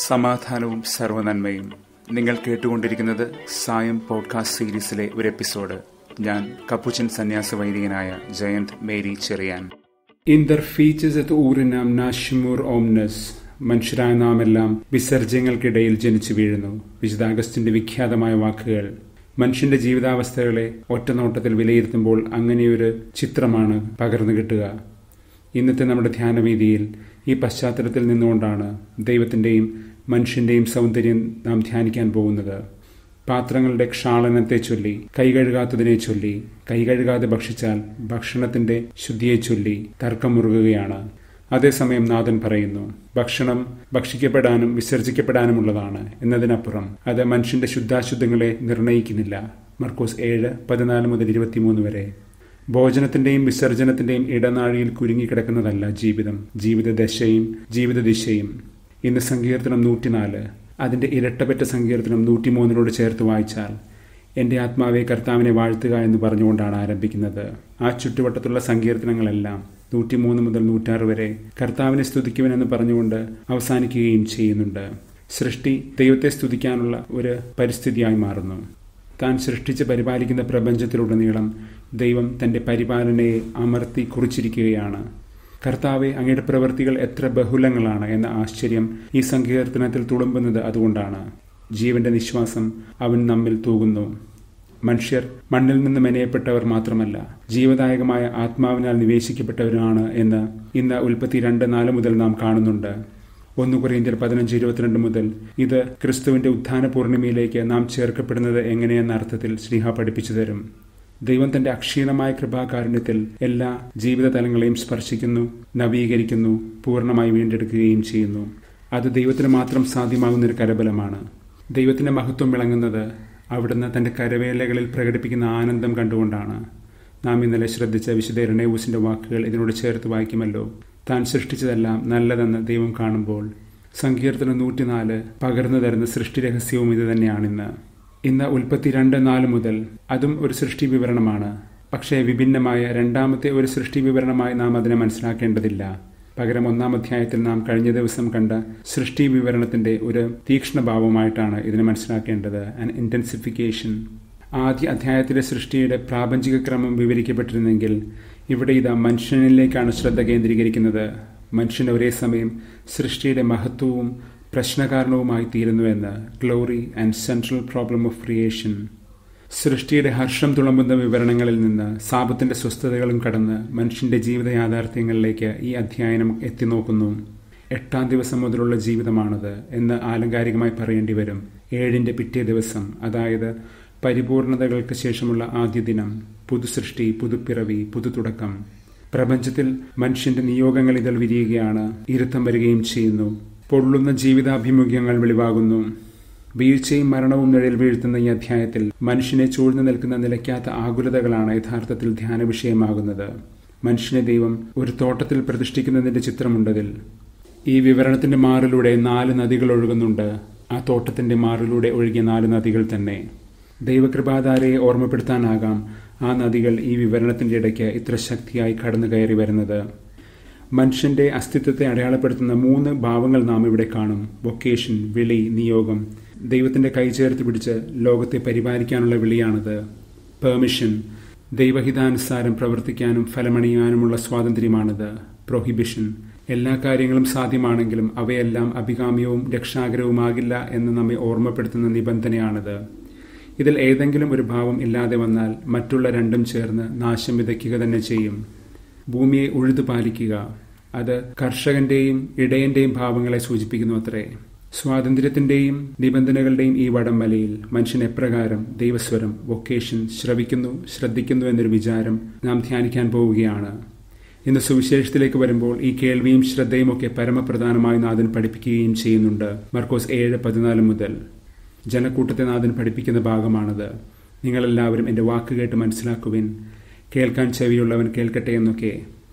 സമാധാനവും സർവനന്മയും നിങ്ങൾ കേട്ടുകൊണ്ടിരിക്കുന്നത് സായം പോഡ്കാസ്റ്റ് സീരീസിലെ ഒരു എപ്പിസോഡ് ഞാൻ കപ്പുച്ചൻ സന്യാസ വൈദികനായ ജയന്ത് മേരി ചെറിയാൻ ഇന്ദർ ഫീച്ചസ് എത്ത് ഊറിനാം നാഷിമൂർ ഓംനസ് മനുഷ്യരായ നാം എല്ലാം വിസർജ്യങ്ങൾക്കിടയിൽ ജനിച്ചു വീഴുന്നു വിശുദ്ധ അഗസ്റ്റിന്റെ വിഖ്യാതമായ വാക്കുകൾ മനുഷ്യന്റെ ജീവിതാവസ്ഥകളെ ഒറ്റനോട്ടത്തിൽ വിലയിരുത്തുമ്പോൾ അങ്ങനെയൊരു ചിത്രമാണ് പകർന്നു കിട്ടുക ഇന്നത്തെ നമ്മുടെ ധ്യാനവേദിയിൽ ഈ പശ്ചാത്തലത്തിൽ നിന്നുകൊണ്ടാണ് ദൈവത്തിന്റെയും മനുഷ്യന്റെയും സൗന്ദര്യം നാം ധ്യാനിക്കാൻ പോകുന്നത് പാത്രങ്ങളുടെ ക്ഷാളനത്തെ ചൊല്ലി കൈ കഴുകാത്തതിനെ ചൊല്ലി കൈ കഴുകാതെ ഭക്ഷിച്ചാൽ ഭക്ഷണത്തിന്റെ ശുദ്ധിയെ ചൊല്ലി തർക്കമുറുകുകയാണ് അതേസമയം നാഥൻ പറയുന്നു ഭക്ഷണം ഭക്ഷിക്കപ്പെടാനും വിസർജിക്കപ്പെടാനുമുള്ളതാണ് എന്നതിനപ്പുറം അത് മനുഷ്യന്റെ ശുദ്ധാശുദ്ധങ്ങളെ നിർണയിക്കുന്നില്ല മർക്കോസ് ഏഴ് പതിനാല് മുതൽ ഇരുപത്തിമൂന്ന് വരെ ഭോജനത്തിന്റെയും വിസർജനത്തിന്റെയും ഇടനാഴിയിൽ കുരുങ്ങിക്കിടക്കുന്നതല്ല ജീവിതം ജീവിതദശയും ജീവിതദിശയും ഇന്ന് സങ്കീർത്തനം നൂറ്റിനാല് അതിന്റെ ഇരട്ടപെറ്റ സങ്കീർത്തനം നൂറ്റിമൂന്നിനോട് ചേർത്ത് വായിച്ചാൽ എന്റെ ആത്മാവെ കർത്താവിനെ വാഴ്ത്തുക എന്ന് പറഞ്ഞുകൊണ്ടാണ് ആരംഭിക്കുന്നത് ആ ചുറ്റുവട്ടത്തുള്ള സങ്കീർത്തനങ്ങളെല്ലാം നൂറ്റിമൂന്ന് മുതൽ നൂറ്റാറ് വരെ കർത്താവിനെ സ്തുതിക്കുവനെന്ന് പറഞ്ഞുകൊണ്ട് അവസാനിക്കുകയും ചെയ്യുന്നുണ്ട് സൃഷ്ടി ദൈവത്തെ സ്തുതിക്കാനുള്ള ഒരു പരിസ്ഥിതിയായി മാറുന്നു താൻ സൃഷ്ടിച്ച് പരിപാലിക്കുന്ന പ്രപഞ്ചത്തിലുടനീളം ദൈവം തന്റെ പരിപാലനയെ അമർത്തി കുറിച്ചിരിക്കുകയാണ് കർത്താവെ അങ്ങയുടെ പ്രവൃത്തികൾ എത്ര ബഹുലങ്ങളാണ് എന്ന ആശ്ചര്യം ഈ സങ്കീർത്തനത്തിൽ തുളുമ്പുന്നത് അതുകൊണ്ടാണ് ജീവന്റെ നിശ്വാസം അവൻ നമ്മിൽ തൂകുന്നു മനുഷ്യർ മണ്ണിൽ നിന്ന് മെനയപ്പെട്ടവർ മാത്രമല്ല ജീവദായകമായ ആത്മാവിനാൽ നിവേശിക്കപ്പെട്ടവരാണ് എന്ന് ഇന്ന് ഉൽപ്പത്തി രണ്ട് നാല് മുതൽ നാം കാണുന്നുണ്ട് ഒന്ന് കുറേന്ത്യർ പതിനഞ്ച് ഇരുപത്തിരണ്ട് മുതൽ ഇത് ക്രിസ്തുവിന്റെ ഉത്ഥാന പൂർണിമയിലേക്ക് നാം ചേർക്കപ്പെടുന്നത് എങ്ങനെയെന്ന അർത്ഥത്തിൽ ശ്രീഹ പഠിപ്പിച്ചു തരും ദൈവം തന്റെ അക്ഷീണമായ കൃപാകാരുണ്യത്തിൽ എല്ലാ ജീവിത തലങ്ങളെയും സ്പർശിക്കുന്നു നവീകരിക്കുന്നു പൂർണ്ണമായി വീണ്ടെടുക്കുകയും ചെയ്യുന്നു അത് ദൈവത്തിന് മാത്രം സാധ്യമാകുന്ന ഒരു കരബലമാണ് ദൈവത്തിന്റെ മഹത്വം വിളങ്ങുന്നത് അവിടുന്ന് തന്റെ കരവേലകളിൽ പ്രകടിപ്പിക്കുന്ന ആനന്ദം കണ്ടുകൊണ്ടാണ് നാം ഇന്നലെ ശ്രദ്ധിച്ച വിശുദ്ധ ഇരണേവൂസിന്റെ വാക്കുകൾ ഇതിനോട് ചേർത്ത് വായിക്കുമല്ലോ താൻ സൃഷ്ടിച്ചതെല്ലാം നല്ലതെന്ന് ദൈവം കാണുമ്പോൾ സങ്കീർത്തനം നൂറ്റിനാല് പകർന്നു തരുന്ന സൃഷ്ടി രഹസ്യവും ഇത് തന്നെയാണിന്ന് ഇന്ന് ഉൽപ്പത്തി രണ്ട് നാല് മുതൽ അതും ഒരു സൃഷ്ടി വിവരണമാണ് പക്ഷേ വിഭിന്നമായ രണ്ടാമത്തെ ഒരു സൃഷ്ടി വിവരണമായി നാം അതിനെ മനസ്സിലാക്കേണ്ടതില്ല പകരം ഒന്നാം അധ്യായത്തിൽ നാം കഴിഞ്ഞ ദിവസം കണ്ട സൃഷ്ടി വിവരണത്തിന്റെ ഒരു തീക്ഷ്ണഭാവമായിട്ടാണ് ഇതിനെ മനസ്സിലാക്കേണ്ടത് ആൻ ഇന്റൻസിഫിക്കേഷൻ ആദ്യ അധ്യായത്തിലെ സൃഷ്ടിയുടെ പ്രാപഞ്ചിക ക്രമം വിവരിക്കപ്പെട്ടിരുന്നെങ്കിൽ ഇവിടെ ഇതാ മനുഷ്യനിലേക്കാണ് ശ്രദ്ധ കേന്ദ്രീകരിക്കുന്നത് മനുഷ്യൻ ഒരേ സമയം സൃഷ്ടിയുടെ മഹത്വവും പ്രശ്നകാരണവുമായി തീരുന്നുവെന്ന് glory and central problem of creation സൃഷ്ടിയുടെ ഹർഷം തുളമ്പുന്ന വിവരണങ്ങളിൽ നിന്ന് സാപത്തിന്റെ സ്വസ്ഥതകളും കടന്ന് മനുഷ്യന്റെ ജീവിത യാഥാർത്ഥ്യങ്ങളിലേക്ക് ഈ അധ്യയനം എത്തിനോക്കുന്നു എട്ടാം ദിവസം മുതലുള്ള ജീവിതമാണത് എന്ന് ആലങ്കാരികമായി പറയേണ്ടി വരും ഏഴിന്റെ പിറ്റേ ദിവസം അതായത് പരിപൂർണതകൾക്ക് ശേഷമുള്ള ആദ്യ ദിനം പുതുസൃഷ്ടി പുതുപ്പിറവി പുതുതുടക്കം പ്രപഞ്ചത്തിൽ മനുഷ്യന്റെ നിയോഗങ്ങൾ ഇതിൽ വിരിയുകയാണ് ഇരുത്തം വരികയും ചെയ്യുന്നു പൊള്ളുന്ന ജീവിതാഭിമുഖ്യങ്ങൾ വെളിവാകുന്നു വീഴ്ചയും മരണവും നിഴൽ വീഴ്ത്തുന്ന ഈ അധ്യായത്തിൽ മനുഷ്യനെ ചൂഴ്ന്നു നിൽക്കുന്ന നിലയ്ക്കാത്ത ആകുലതകളാണ് യഥാർത്ഥത്തിൽ ധ്യാന വിഷയമാകുന്നത് മനുഷ്യനെ ദൈവം ഒരു തോട്ടത്തിൽ പ്രതിഷ്ഠിക്കുന്നതിന്റെ ചിത്രമുണ്ടതിൽ ഈ വിവരണത്തിന്റെ മാറിലൂടെ നാല് നദികൾ ഒഴുകുന്നുണ്ട് ആ തോട്ടത്തിന്റെ മാറിലൂടെ ഒഴുകിയ നാല് നദികൾ തന്നെ ദൈവകൃപാധാരയെ ഓർമ്മപ്പെടുത്താനാകാം ആ നദികൾ ഈ വിവരണത്തിന്റെ ഇടയ്ക്ക് ഇത്ര ശക്തിയായി കടന്നു കയറി വരുന്നത് മനുഷ്യന്റെ അസ്തിത്വത്തെ അടയാളപ്പെടുത്തുന്ന മൂന്ന് ഭാവങ്ങൾ നാം ഇവിടെ കാണും വൊക്കേഷൻ വിളി നിയോഗം ദൈവത്തിന്റെ കൈ ചേർത്ത് പിടിച്ച് ലോകത്തെ പരിപാലിക്കാനുള്ള വിളിയാണത് പെർമിഷൻ ദൈവഹിതാനുസാരം പ്രവർത്തിക്കാനും ഫലമണിയാനുമുള്ള സ്വാതന്ത്ര്യമാണിത് പ്രൊഹിബിഷൻ എല്ലാ കാര്യങ്ങളും സാധ്യമാണെങ്കിലും അവയെല്ലാം അഭികാമ്യവും രക്ഷാകരവുമാകില്ല എന്ന് നമ്മെ ഓർമ്മപ്പെടുത്തുന്ന നിബന്ധനയാണിത് ഇതിൽ ഏതെങ്കിലും ഒരു ഭാവം ഇല്ലാതെ വന്നാൽ മറ്റുള്ള രണ്ടും ചേർന്ന് നാശം വിതയ്ക്കുക തന്നെ ചെയ്യും ഭൂമിയെ ഉഴുതു പാലിക്കുക അത് കർഷകന്റെയും ഇടയന്റെയും ഭാവങ്ങളെ സൂചിപ്പിക്കുന്നു അത്രേ സ്വാതന്ത്ര്യത്തിന്റെയും നിബന്ധനകളുടെയും ഈ വടംവലയിൽ മനുഷ്യൻ എപ്രകാരം ദൈവസ്വരം വൊക്കേഷൻ ശ്രവിക്കുന്നു ശ്രദ്ധിക്കുന്നു എന്നൊരു വിചാരം നാം ധ്യാനിക്കാൻ പോവുകയാണ് ഇന്ന് സുവിശേഷത്തിലേക്ക് വരുമ്പോൾ ഈ കേൾവിയും ശ്രദ്ധയും ഒക്കെ പരമപ്രധാനമായി നാഥൻ പഠിപ്പിക്കുകയും ചെയ്യുന്നുണ്ട് മർക്കോസ് ഏഴ് പതിനാല് മുതൽ ജനക്കൂട്ടത്തെ നാഥൻ പഠിപ്പിക്കുന്ന ഭാഗമാണത് നിങ്ങളെല്ലാവരും എൻ്റെ വാക്ക് കേട്ട് മനസ്സിലാക്കുവിൻ കേൾക്കാൻ ചെവിയുള്ളവൻ കേൾക്കട്ടെ എന്നൊക്കെ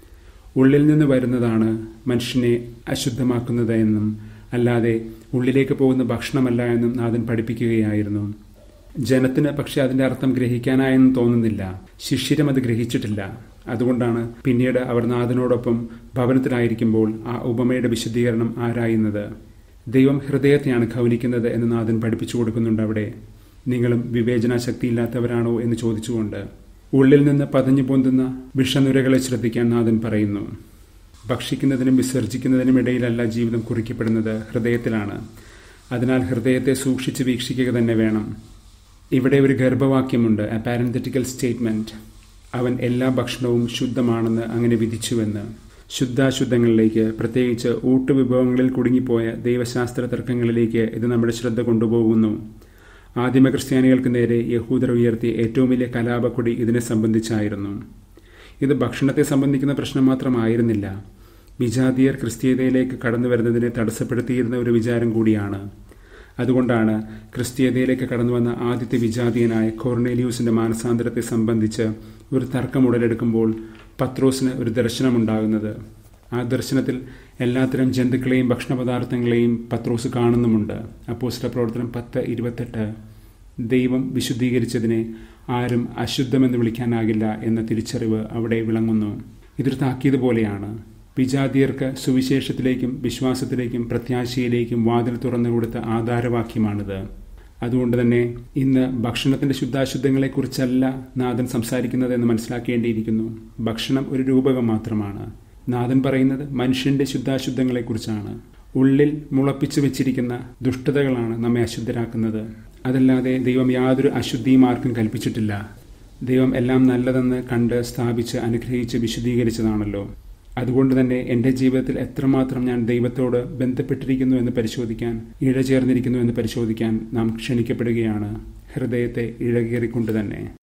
ഉള്ളിൽ നിന്ന് വരുന്നതാണ് മനുഷ്യനെ അശുദ്ധമാക്കുന്നത് എന്നും അല്ലാതെ ഉള്ളിലേക്ക് പോകുന്ന ഭക്ഷണമല്ല എന്നും നാഥൻ പഠിപ്പിക്കുകയായിരുന്നു ജനത്തിന് പക്ഷെ അതിന്റെ അർത്ഥം ഗ്രഹിക്കാനായെന്ന് തോന്നുന്നില്ല ശിഷ്യരും അത് ഗ്രഹിച്ചിട്ടില്ല അതുകൊണ്ടാണ് പിന്നീട് അവർ നാഥനോടൊപ്പം ഭവനത്തിലായിരിക്കുമ്പോൾ ആ ഉപമയുടെ വിശദീകരണം ആരായുന്നത് ദൈവം ഹൃദയത്തെയാണ് ഗൗനിക്കുന്നത് എന്ന് നാഥൻ പഠിപ്പിച്ചു കൊടുക്കുന്നുണ്ട് അവിടെ നിങ്ങളും വിവേചന ശക്തിയില്ലാത്തവരാണോ എന്ന് ചോദിച്ചുകൊണ്ട് ഉള്ളിൽ നിന്ന് പതഞ്ഞു പൊന്തുന്ന വിഷനുരകളെ ശ്രദ്ധിക്കാൻ നാഥൻ പറയുന്നു ഭക്ഷിക്കുന്നതിനും വിസർജിക്കുന്നതിനും ഇടയിലല്ല ജീവിതം കുറിക്കപ്പെടുന്നത് ഹൃദയത്തിലാണ് അതിനാൽ ഹൃദയത്തെ സൂക്ഷിച്ച് വീക്ഷിക്കുക തന്നെ വേണം ഇവിടെ ഒരു ഗർഭവാക്യമുണ്ട് എ പാരന്തറ്റിക്കൽ സ്റ്റേറ്റ്മെന്റ് അവൻ എല്ലാ ഭക്ഷണവും ശുദ്ധമാണെന്ന് അങ്ങനെ വിധിച്ചുവെന്ന് ശുദ്ധാശുദ്ധങ്ങളിലേക്ക് പ്രത്യേകിച്ച് ഊട്ടുവിഭവങ്ങളിൽ കുടുങ്ങിപ്പോയ ദൈവശാസ്ത്ര തർക്കങ്ങളിലേക്ക് ഇത് നമ്മുടെ ശ്രദ്ധ കൊണ്ടുപോകുന്നു ആദിമ ക്രിസ്ത്യാനികൾക്ക് നേരെ യഹൂദർ ഉയർത്തിയ ഏറ്റവും വലിയ കലാപക്കൊടി ഇതിനെ സംബന്ധിച്ചായിരുന്നു ഇത് ഭക്ഷണത്തെ സംബന്ധിക്കുന്ന പ്രശ്നം മാത്രമായിരുന്നില്ല വിജാതീയർ ക്രിസ്തീയതയിലേക്ക് കടന്നു വരുന്നതിനെ തടസ്സപ്പെടുത്തിയിരുന്ന ഒരു വിചാരം കൂടിയാണ് അതുകൊണ്ടാണ് ക്രിസ്തീയതയിലേക്ക് കടന്നു വന്ന ആദ്യത്തെ വിജാതീയനായ കോർണേലിയൂസിന്റെ മാനസാന്തരത്തെ സംബന്ധിച്ച് ഒരു തർക്കം ഉടലെടുക്കുമ്പോൾ പത്രോസിന് ഒരു ദർശനമുണ്ടാകുന്നത് ആ ദർശനത്തിൽ എല്ലാത്തരം ജന്തുക്കളെയും ഭക്ഷണപദാർത്ഥങ്ങളെയും പത്രോസ് കാണുന്നുമുണ്ട് അപ്പോസ്റ്റ പ്രവർത്തനം പത്ത് ഇരുപത്തെട്ട് ദൈവം വിശുദ്ധീകരിച്ചതിനെ ആരും അശുദ്ധമെന്ന് വിളിക്കാനാകില്ല എന്ന തിരിച്ചറിവ് അവിടെ വിളങ്ങുന്നു ഇതൊരു താക്കീത് പോലെയാണ് വിജാതിയർക്ക് സുവിശേഷത്തിലേക്കും വിശ്വാസത്തിലേക്കും പ്രത്യാശയിലേക്കും വാതിൽ തുറന്നു കൊടുത്ത ആധാരവാക്യമാണിത് അതുകൊണ്ട് തന്നെ ഇന്ന് ഭക്ഷണത്തിന്റെ ശുദ്ധാശുദ്ധങ്ങളെക്കുറിച്ചല്ല നാഥൻ സംസാരിക്കുന്നത് എന്ന് മനസ്സിലാക്കേണ്ടിയിരിക്കുന്നു ഭക്ഷണം ഒരു രൂപകം മാത്രമാണ് നാഥൻ പറയുന്നത് മനുഷ്യന്റെ ശുദ്ധാശുദ്ധങ്ങളെക്കുറിച്ചാണ് ഉള്ളിൽ മുളപ്പിച്ചു വെച്ചിരിക്കുന്ന ദുഷ്ടതകളാണ് നമ്മെ അശുദ്ധരാക്കുന്നത് അതല്ലാതെ ദൈവം യാതൊരു അശുദ്ധിയും ആർക്കും കൽപ്പിച്ചിട്ടില്ല ദൈവം എല്ലാം നല്ലതെന്ന് കണ്ട് സ്ഥാപിച്ച് അനുഗ്രഹിച്ച് വിശദീകരിച്ചതാണല്ലോ അതുകൊണ്ട് തന്നെ എൻ്റെ ജീവിതത്തിൽ എത്രമാത്രം ഞാൻ ദൈവത്തോട് ബന്ധപ്പെട്ടിരിക്കുന്നു എന്ന് പരിശോധിക്കാൻ ഇഴചേർന്നിരിക്കുന്നു എന്ന് പരിശോധിക്കാൻ നാം ക്ഷണിക്കപ്പെടുകയാണ് ഹൃദയത്തെ ഇഴകേറിക്കൊണ്ട് തന്നെ